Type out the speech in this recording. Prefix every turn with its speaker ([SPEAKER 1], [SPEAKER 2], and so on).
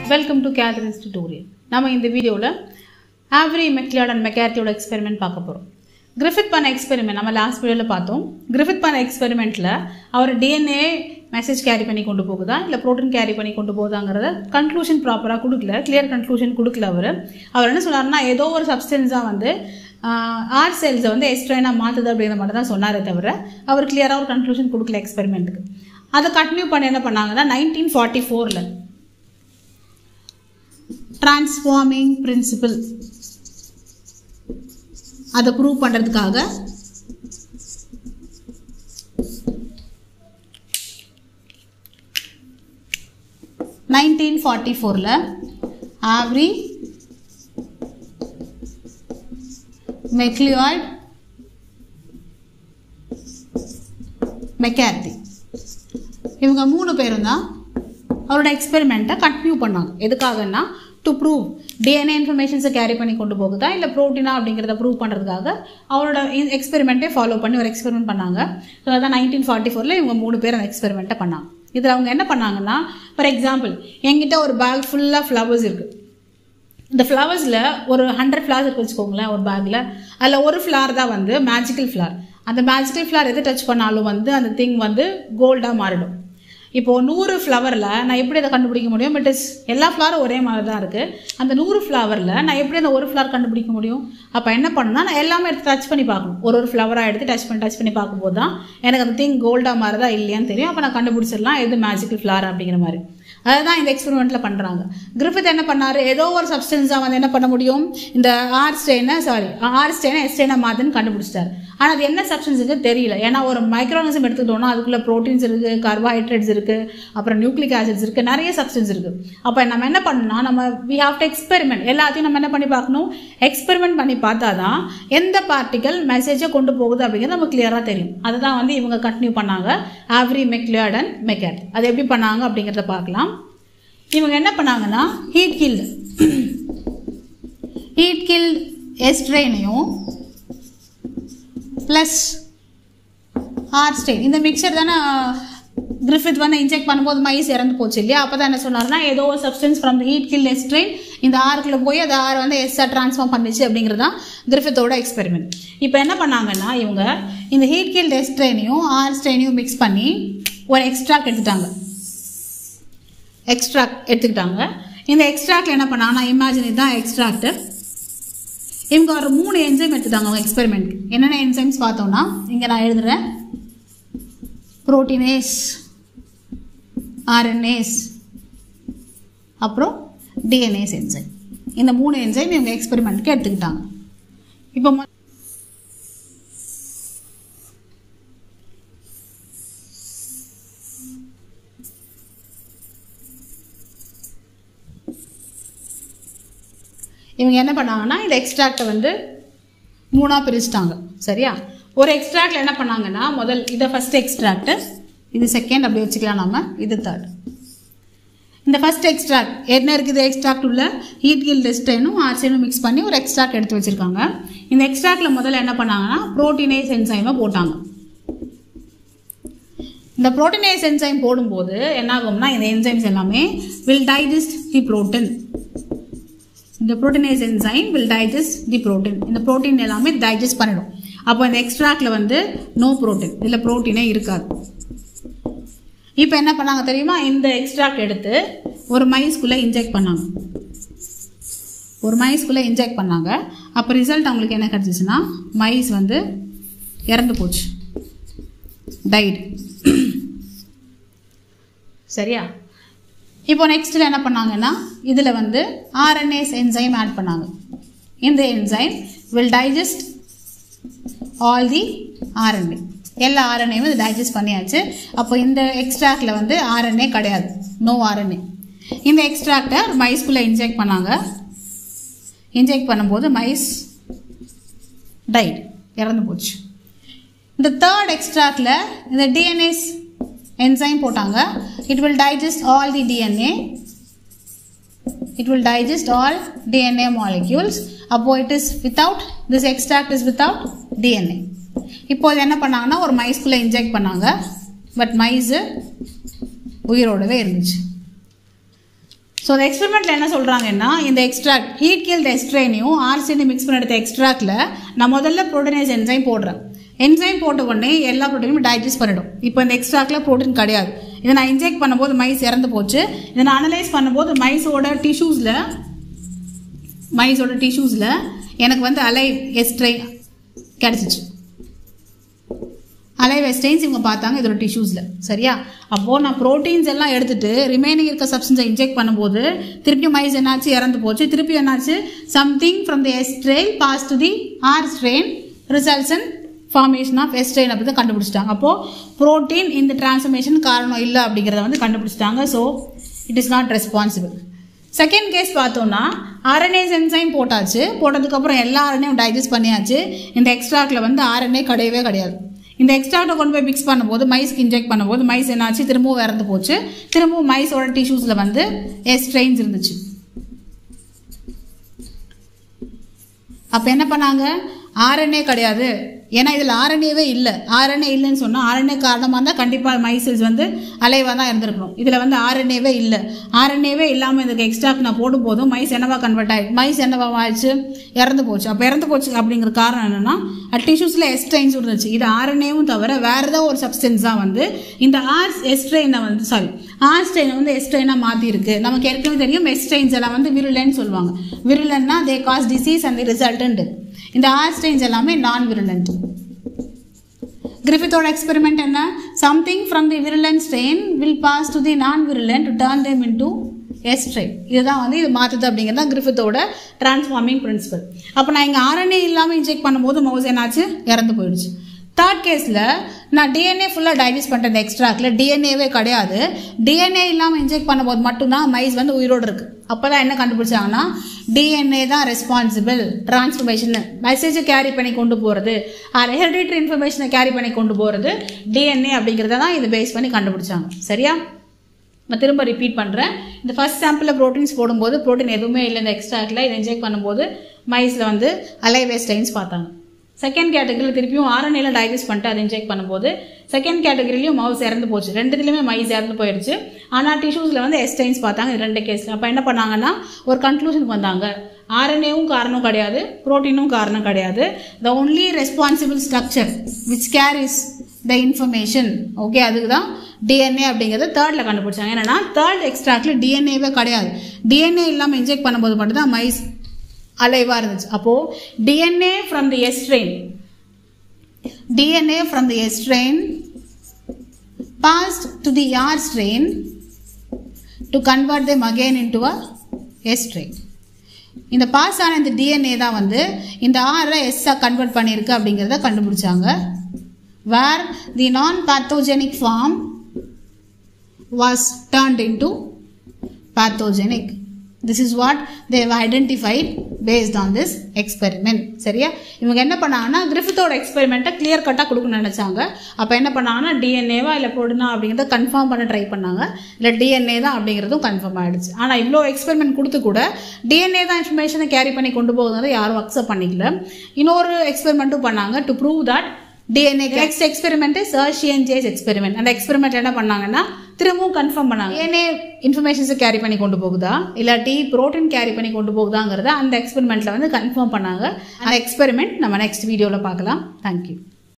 [SPEAKER 1] Welcome to கேதரின்ஸ் tutorial நம்ம இந்த வீடியோவில் ஆவ்ரி மெக்லியாட் அண்ட் மெக்கார்த்தியோட எக்ஸ்பெரிமெண்ட் பார்க்க போகிறோம் கிரிஃபித் பண்ண எக்ஸ்பெரிமெண்ட் நம்ம லாஸ்ட் வீடியோவில் பார்த்தோம் கிரிஃபித் பண்ண எக்ஸ்பெரிமெண்ட்டில் அவர் டிஎன்ஏ மெசேஜ் கேரி பண்ணி கொண்டு போகுதா இல்லை ப்ரோட்டீன் கேரி பண்ணி கொண்டு போகுதாங்கிறத கன்க்ளூஷன் ப்ராப்பராக கொடுக்கல கிளியர் கன்க்ளூஷன் கொடுக்கல அவர் அவர் என்ன சொன்னார்னா ஏதோ ஒரு சப்ஸ்டன்ஸாக வந்து ஆர் செல்ஸை வந்து எக்ஸ்ட்ரைனாக மாற்றுது அப்படிங்கிற மாதிரி தான் சொன்னாரே தவிர அவர் கிளியராக ஒரு கன்க்ளூஷன் கொடுக்கல எக்ஸ்பெரிமெண்ட்டுக்கு அதை கண்டினியூ பண்ணி என்ன பண்ணாங்கன்னா நைன்டீன் ஃபார்ட்டி ஃபோரில் டிரான்ஸ்ஃபார்மிங் பிரின்சிபல் அதை ப்ரூவ் பண்ணுறதுக்காக நைன்டீன் ஃபார்ட்டி ஃபோரில் ஆவ்ரி மெக்லியாய்ட் மெக்கார்த்தி இவங்க மூணு பேரும் தான் அவரோட எக்ஸ்பெரிமெண்ட்டை கண்டினியூ பண்ணாங்க எதுக்காகன்னா டு ப்ரூவ் டிஎன்ஏ இன்ஃபர்மேஷன்ஸை கேரி பண்ணி கொண்டு போகுதா இல்லை ப்ரோட்டீனா அப்படிங்கிறத ப்ரூவ் பண்ணுறதுக்காக அவரோட எக்ஸ்பெரிமெண்ட்டே ஃபாலோ பண்ணி ஒரு எக்ஸ்பெரிமெண்ட் பண்ணாங்க ஸோ அதான் நைன்டீன் ஃபார்ட்டி ஃபோரில் இவங்க மூணு பேர் அந்த எக்ஸ்பெரிமெண்ட்டை பண்ணாங்க இதில் அவங்க என்ன பண்ணாங்கன்னா ஃபார் எக்ஸாம்பிள் என்கிட்ட ஒரு பேக் ஃபுல்லாக ஃப்ளவர்ஸ் இருக்குது இந்த ஃப்ளவர்ஸில் ஒரு ஹண்ட்ரட் ஃப்ளவர்ஸ் இருக்கு வச்சுக்கோங்களேன் ஒரு பேக்கில் அதில் ஒரு ஃப்ளார் தான் வந்து மேஜிக்கல் ஃப்ளார் அந்த மேஜிக்கல் ஃப்ளார் எது டச் பண்ணாலும் வந்து அந்த திங் வந்து கோல்டாக மாறிடும் இப்போது நூறு ஃப்ளவரில் நான் எப்படி அதை கண்டுபிடிக்க முடியும் பட் இஸ் எல்லா ஃப்ளவரும் ஒரே மாதிரி தான் இருக்குது அந்த நூறு ஃப்ளவரில் நான் எப்படி அந்த ஒரு ஃப்ளவர் கண்டுபிடிக்க முடியும் அப்போ என்ன பண்ணணும்னா நான் எல்லாமே எடுத்து டச் பண்ணி பார்க்கணும் ஒரு ஒரு ஃப்ளவராக எடுத்து டச் பண்ணி டச் பண்ணி பார்க்கும்போது தான் எனக்கு அந்த திங் கோல்டாக மாறுதா இல்லையான்னு தெரியும் அப்போ நான் கண்டுபிடிச்சிடலாம் எது மேஜிக்கல் ஃப்ளவர் அப்படிங்கிற மாதிரி அதுதான் இந்த எக்ஸ்பெரிமெண்ட்டில் பண்ணுறாங்க கிரிஃபித் என்ன பண்ணார் ஏதோ ஒரு சப்ஸ்டன்ஸாக வந்து என்ன பண்ண முடியும் இந்த ஆர் ஸ்டெயினை சாரி ஆர் ஸ்டெயினை எஸ்டெயினை மாற்றுன்னு கண்டுபிடிச்சிட்டார் ஆனால் அது என்ன சப்ஸ்டன்ஸுக்கு தெரியல ஏன்னா ஒரு மைக்ரோனிசம் எடுத்துக்கிட்டோம்னா அதுக்குள்ளே ப்ரோட்டீன்ஸ் இருக்குது கார்போஹைட்ரேட்ஸ் இருக்குது அப்புறம் நியூக்ளிக் ஆசிட்ஸ் இருக்குது நிறைய சப்ஸ்டன்ஸ் இருக்குது அப்போ நம்ம என்ன பண்ணணும்னா நம்ம வி ஹாவ் டு எக்ஸ்பெரிமெண்ட் எல்லாத்தையும் நம்ம என்ன பண்ணி பார்க்கணும் எக்ஸ்பெரிமெண்ட் பண்ணி பார்த்தா தான் எந்த பார்ட்டிக்கல் மெசேஜை கொண்டு போகுது அப்படிங்கிறது நமக்கு கிளியராக தெரியும் அதுதான் வந்து இவங்க கண்டினியூ பண்ணாங்க ஆவ்ரி மெக்லியாட் அண்ட் மெக்கேட் அது எப்படி பண்ணாங்க அப்படிங்கிறத பார்க்கலாம் இவங்க என்ன பண்ணாங்கன்னா ஹீட் கில்டு ஹீட் கில்ட் எஸ்ட்ரெயினையும் ப்ளஸ் ஆர் ஸ்டெயின் இந்த மிக்சர் தானே கிரிஃபித் வந்து இன்ஜெக்ட் பண்ணும்போது மைஸ் இறந்து போச்சு இல்லையா அப்போ தான் என்ன சொன்னார்னா ஏதோ ஒரு substance from heat kill S strain இந்த ஆர்க்கில் போய் அது ஆர் வந்து எஸ்ஸாக ட்ரான்ஸ்ஃபார்ம் பண்ணிச்சு அப்படிங்கிறது தான் கிரிஃபித்தோட எக்ஸ்பெரிமெண்ட் இப்போ என்ன பண்ணாங்கன்னா இவங்க இந்த ஹீட் கில் எஸ்ட்ரெயினையும் ஆர் ஸ்டெயினையும் மிக்ஸ் பண்ணி ஒரு எக்ஸ்ட்ராக்ட் எடுத்துட்டாங்க எக்ஸ்ட்ராக்ட் எடுத்துக்கிட்டாங்க இந்த எக்ஸ்ட்ராக்டில் என்ன பண்ணாங்கன்னா இமேஜின் இதுதான் எக்ஸ்ட்ராக்ட் இவங்க ஒரு மூணு என்சைம் எடுத்துட்டாங்க அவங்க எக்ஸ்பெரிமெண்ட் என்னென்ன என்சைம்ஸ் பார்த்தோம்னா இங்கே நான் எழுதுகிறேன் ப்ரோட்டீனேஸ் ஆர்என்ஏஸ் அப்புறம் டிஎன்ஏஸ் என்சைம் இந்த மூணு என்சைம் இவங்க எக்ஸ்பெரிமெண்ட்டுக்கு எடுத்துக்கிட்டாங்க இப்போ இவங்க என்ன பண்ணாங்கன்னா இந்த எக்ஸ்ட்ராக்டை வந்து மூணாக பிரிச்சுட்டாங்க சரியா ஒரு எக்ஸ்ட்ராக்டில் என்ன பண்ணாங்கன்னா முதல் இதை ஃபஸ்ட் எக்ஸ்ட்ராக்ட் இது செகண்ட் அப்படி வச்சுக்கலாம் நம்ம இது தேர்ட் இந்த ஃபஸ்ட் எக்ஸ்ட்ராக்ட் என்ன இருக்குது எக்ஸ்ட்ராக்ட் உள்ள ஹீட் கில் டெஸ்டைனும் ஆர்சைனும் மிக்ஸ் பண்ணி ஒரு எக்ஸ்ட்ராக்ட் எடுத்து வச்சுருக்காங்க இந்த எக்ஸ்ட்ராக்டில் முதல்ல என்ன பண்ணாங்கன்னா ப்ரோட்டீனேஸ் என்சைமை போட்டாங்க இந்த ப்ரோட்டீனேஸ் என்சைம் போடும்போது என்ன ஆகும்னா இந்த என்சைம்ஸ் எல்லாமே வில் டைஜஸ்ட் தி ப்ரோட்டீன் இந்த proteinase enzyme will digest the protein இந்த ப்ரோட்டீன் எல்லாமே டைஜஸ்ட் பண்ணிடும் அப்போ இந்த எக்ஸ்ட்ராக்டில் வந்து நோ ப்ரோட்டீன் இதில் ப்ரோட்டீனே இருக்காது இப்போ என்ன பண்ணாங்க தெரியுமா இந்த எக்ஸ்ட்ராக்ட் எடுத்து ஒரு மைஸ்குள்ளே இன்ஜெக்ட் பண்ணாங்க ஒரு மைஸ்குள்ளே இன்ஜெக்ட் பண்ணாங்க அப்போ ரிசல்ட் அவங்களுக்கு என்ன கிடச்சிச்சுன்னா மைஸ் வந்து இறந்து போச்சு டைடு சரியா இப்போ நெக்ஸ்ட்டில் என்ன பண்ணாங்கன்னா இதில் வந்து ஆர்என்ஏஸ் என்சைம் ஆட் பண்ணாங்க இந்த enzyme will digest all the RNA எல்லா ஆர்என்ஏவும் இது டைஜஸ்ட் பண்ணியாச்சு அப்போ இந்த எக்ஸ்ட்ராக்டில் வந்து ஆர்என்ஏ கிடையாது நோ ஆர்என்ஏ இந்த எக்ஸ்ட்ராக்டை மைஸ்குள்ளே இன்ஜெக்ட் பண்ணாங்க இன்ஜெக்ட் பண்ணும்போது மைஸ் டைட் இறந்து போச்சு இந்த தேர்ட் எக்ஸ்ட்ராக்டில் இந்த டிஎன்ஏஸ் enzyme போட்டாங்க it will digest all the DNA it will digest all DNA molecules அப்போ it is without this extract is without DNA இப்போ இது என்ன பண்ணாங்கன்னா ஒரு மைஸ்குள்ளே இன்ஜெக்ட் பண்ணாங்க பட் மைஸு உயிரோடவே இருந்துச்சு ஸோ அந்த எக்ஸ்பெரிமெண்ட்டில் என்ன சொல்கிறாங்கன்னா இந்த எக்ஸ்ட்ராக்ட் ஹீட் கில்ட் எஸ்ட்ரைனையும் ஆர்சினையும் மிக்ஸ் பண்ணி எடுத்த எக்ஸ்ட்ராக்டில் நான் முதல்ல ப்ரோட்டீனைஸ் என்சைம் போடுறேன் என்சைம் போட்ட உடனே எல்லா ப்ரோட்டீனும் டைஜஸ்ட் பண்ணிடும் இப்போ இந்த எக்ஸ்ட்ராக்டில் ப்ரோட்டீன் கிடையாது இதை நான் இன்ஜெக்ட் பண்ணும்போது மைஸ் இறந்து போச்சு இதை நான் அனலைஸ் பண்ணும்போது மைஸோட டிஷ்யூஸில் மைஸோட டிஷ்யூஸில் எனக்கு வந்து அலைவ் எஸ்ட்ரை கிடச்சிச்சு அலைவ் எஸ்டைன்ஸ் இவங்க பார்த்தாங்க இதோட டிஷ்யூஸில் சரியா அப்போது நான் ப்ரோட்டீன்ஸ் எல்லாம் எடுத்துட்டு ரிமைனிங் இருக்க சப்ஸ்டன்ஸை இன்ஜெக்ட் பண்ணும்போது திருப்பி மைஸ் என்னாச்சு இறந்து போச்சு திருப்பி என்னாச்சு something from the S strain pass to the R strain results and formation of S strain அப்படி தான் கண்டுபிடிச்சிட்டாங்க அப்போது ப்ரோட்டீன் இந்த டிரான்ஸ்ஃபர்மேஷன் காரணம் இல்லை அப்படிங்கிறத வந்து கண்டுபிடிச்சிட்டாங்க so it is not responsible second case பார்த்தோம்னா ஆர்என்ஏஸ் என்சைம் போட்டாச்சு போட்டதுக்கப்புறம் எல்லா ஆர்என்ஏயும் டைஜஸ்ட் பண்ணியாச்சு இந்த எக்ஸ்ட்ராக்டில் வந்து ஆர்என்ஏ கிடையவே கிடையாது இந்த எக்ஸ்ட்ராக்டை கொண்டு போய் மிக்ஸ் பண்ணும்போது மைஸ்க்கு இன்ஜெக்ட் பண்ணும்போது மைஸ் என்னாச்சு திரும்பவும் இறந்து போச்சு திரும்பவும் மைஸோட டிஷ்யூஸில் வந்து எஸ்ட்ரெயின்ஸ் இருந்துச்சு அப்போ என்ன பண்ணாங்க ஆர்என்ஏ கிடையாது ஏன்னா இதில் ஆர்என்ஏவே இல்லை ஆர்என்ஏ இல்லைன்னு சொன்னால் ஆர்என்ஏ காரணமாக இருந்தால் கண்டிப்பாக மைசில்ஸ் வந்து அலைவாக தான் இருந்திருக்கணும் இதில் வந்து ஆர்என்ஏவே இல்லை ஆர்என்ஏவே இல்லாமல் இதுக்கு எக்ஸ்ட்ராக்ட் நான் போடும் போதும் மைஸ் என்னவா கன்வெர்ட் ஆகி மைஸ் என்னவா ஆயிடுச்சு இறந்து போச்சு அப்போ இறந்து போச்சு அப்படிங்கிற காரணம் என்னென்னா டிஷ்யூஸில் எஸ்ட்ரைன்ஸ் இருந்துச்சு இது ஆர்என்ஏவும் தவிர வேறு ஏதோ ஒரு சப்ஸ்டன்ஸ் தான் வந்து இந்த ஆர் எஸ்ட்ரெயினை வந்து சாரி ஆர் ஸ்ட்ரெயினை வந்து எஸ்ட்ரெயினாக மாற்றிருக்கு நமக்கு ஏற்கனவே தெரியும் எஸ்ட்ரெயின்ஸ் எல்லாம் வந்து விருலன்னு சொல்லுவாங்க விருலன்னா they cause disease and resultant இந்த ஆர் ஸ்ட்ரெயின்ஸ் எல்லாமே நான் விருலண்ட் கிரிஃபித்தோட எக்ஸ்பெரிமெண்ட் என்ன something from the virulent strain will pass to the non virulent to turn them into S strain இதுதான் வந்து இது மாற்றுது அப்படிங்கிறது தான் கிரிஃபித்தோட டிரான்ஸ்ஃபார்மிங் பிரின்சிபல் அப்போ நான் இங்கே ஆர்என்ஏ இல்லாமல் இன்ஜெக்ட் பண்ணும்போது மவுஸ் என்னாச்சு இறந்து போயிடுச்சு தேர்ட் கேஸில் நான் டிஎன்ஏ ஃபுல்லாக டைஜஸ்ட் பண்ணுறேன் இந்த எக்ஸ்ட்ராக்கில் டிஎன்ஏவே கிடையாது டிஎன்ஏ இல்லாமல் இன்ஜெக்ட் பண்ணும்போது மட்டும்தான் மைஸ் வந்து உயிரோடு இருக்குது அப்போ தான் என்ன கண்டுபிடிச்சாங்கன்னா டிஎன்ஏ தான் ரெஸ்பான்சிபிள் டிரான்ஸ்ஃபர்மேஷன் மெசேஜை கேரி பண்ணி கொண்டு போகிறது அது ஹெரிடிட்ரி இன்ஃபர்மேஷனை கேரி பண்ணி கொண்டு போகிறது டிஎன்ஏ அப்படிங்கிறத தான் இது பேஸ் பண்ணி கண்டுபிடிச்சாங்க சரியா நான் திரும்ப ரிப்பீட் பண்ணுறேன் இந்த ஃபர்ஸ்ட் சாம்பிளில் ப்ரோட்டீன்ஸ் போடும்போது ப்ரோட்டீன் எதுவுமே இல்லை இந்த எக்ஸ்ட்ராக்டில் இதை இன்ஜெக்ட் பண்ணும்போது மைஸில் வந்து அலைவேஸ்டைன்ஸ் பார்த்தாங்க செகண்ட் கேட்டகரியில் திருப்பியும் ஆர்என்ஏல டைஜஸ்ட் பண்ணிட்டு அதை இன்ஜெக்ட் பண்ணும்போது செகண்ட் கேட்டகரிலையும் மவுஸ் இறந்து போச்சு ரெண்டுத்துலையுமே மைஸ் இறந்து போயிடுச்சு ஆனால் டிஷ்யூஸில் வந்து எஸ்டைன்ஸ் பார்த்தாங்க இது ரெண்டு கேஸில் அப்போ என்ன பண்ணாங்கன்னா ஒரு கன்க்ளூஷனுக்கு வந்தாங்க ஆர்என்ஏவும் காரணம் கிடையாது ப்ரோட்டீனும் காரணம் கிடையாது the only responsible structure which carries the information okay அதுக்கு தான் டிஎன்ஏ அப்படிங்கிறத தேர்டில் கண்டுபிடிச்சாங்க என்னன்னா தேர்ட் எக்ஸ்ட்ராக்டில் டிஎன்ஏவே கிடையாது டிஎன்ஏ இல்லாமல் இன்ஜெக்ட் பண்ணும்போது மட்டும்தான் மைஸ் அலைவாக இருந்துச்சு அப்போது DNA from the strain DNA from the strain passed to the R strain to convert them again into a S strain. இந்த பாஸ் ஆன இந்த டிஎன்ஏ தான் வந்து இந்த ஆரை எஸ்ஸாக கன்வெர்ட் பண்ணியிருக்கு அப்படிங்கிறத கண்டுபிடிச்சாங்க வேர் the non pathogenic form was turned into pathogenic. This is what they have identified based on this experiment. சரியா இவங்க என்ன பண்ணாங்கன்னா கிரிஃபித்தோட எக்ஸ்பெரிமெண்ட்டை கிளியர் கட்டாக கொடுக்கணும்னு நினச்சாங்க அப்போ என்ன பண்ணாங்கன்னா டிஎன்ஏவா இல்லை ப்ரோட்டீனா அப்படிங்கிறத கன்ஃபார்ம் பண்ண ட்ரை பண்ணாங்க இல்லை டிஎன்ஏ தான் அப்படிங்கிறதும் கன்ஃபார்ம் ஆகிடுச்சு ஆனால் இவ்வளோ எக்ஸ்பெரிமெண்ட் கொடுத்து கூட டிஎன்ஏ தான் இன்ஃபர்மேஷனை கேரி பண்ணி கொண்டு போகுதுங்கிறத யாரும் அக்செப்ட் பண்ணிக்கல இன்னொரு எக்ஸ்பெரிமெண்ட்டும் பண்ணாங்க to prove that DNA next experiment Hershey and Chase experiment அந்த எக்ஸ்பெரிமெண்ட் என்ன பண்ணாங்கன்னா திரும்பவும் கன்ஃபார்ம் பண்ணாங்க டிஎன்ஏ இன்ஃபர்மேஷன்ஸை கேரி பண்ணி கொண்டு போகுதா இல்லாட்டி ப்ரோட்டீன் கேரி பண்ணி கொண்டு போகுதாங்கிறத அந்த எக்ஸ்பெரிமெண்ட்டில் வந்து கன்ஃபார்ம் பண்ணாங்க அந்த எக்ஸ்பெரிமெண்ட் நம்ம நெக்ஸ்ட் வீடியோவில் பார்க்கலாம் தேங்க்யூ